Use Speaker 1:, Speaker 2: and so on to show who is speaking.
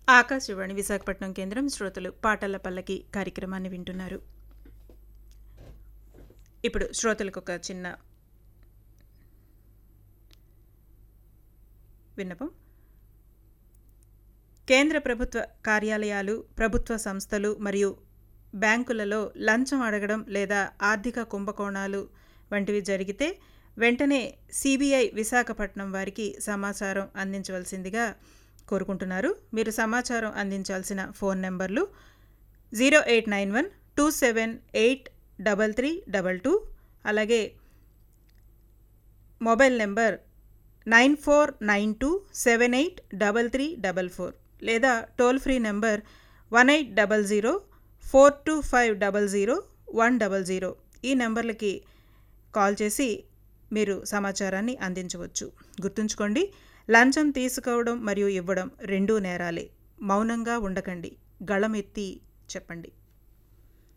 Speaker 1: ఆకాశవాణి విశాఖపట్నం కేంద్రం శ్రోతలు పాటల పల్లకి కార్యక్రమాన్ని వింటున్నారు ఇప్పుడు శ్రోతలకు ఒక చిన్న విన్నపం కేంద్ర ప్రభుత్వ కార్యాలయాలు ప్రభుత్వ సంస్థలు మరియు బ్యాంకులలో లంచం అడగడం లేదా ఆర్థిక కుంభకోణాలు వంటివి జరిగితే వెంటనే సిబిఐ విశాఖపట్నం వారికి సమాచారం అందించవలసిందిగా కోరుకుంటున్నారు మీరు సమాచారం అందించాల్సిన ఫోన్ నెంబర్లు zero eight nine one two seven eight double three double two అలాగే mobile number nine four nine two seven eight double three double four లేదా toll free number one eight double zero four two five double zero one double zero ఈ నెంబర్లకి call చేసి మీరు సమాచారాన్ని అందించవచ్చు గుర్తుంచుకోండి లంచం తీసుకోవడం మరియు ఇవ్వడం రెండూ నేరాలే మౌనంగా ఉండకండి గళమెత్తి చెప్పండి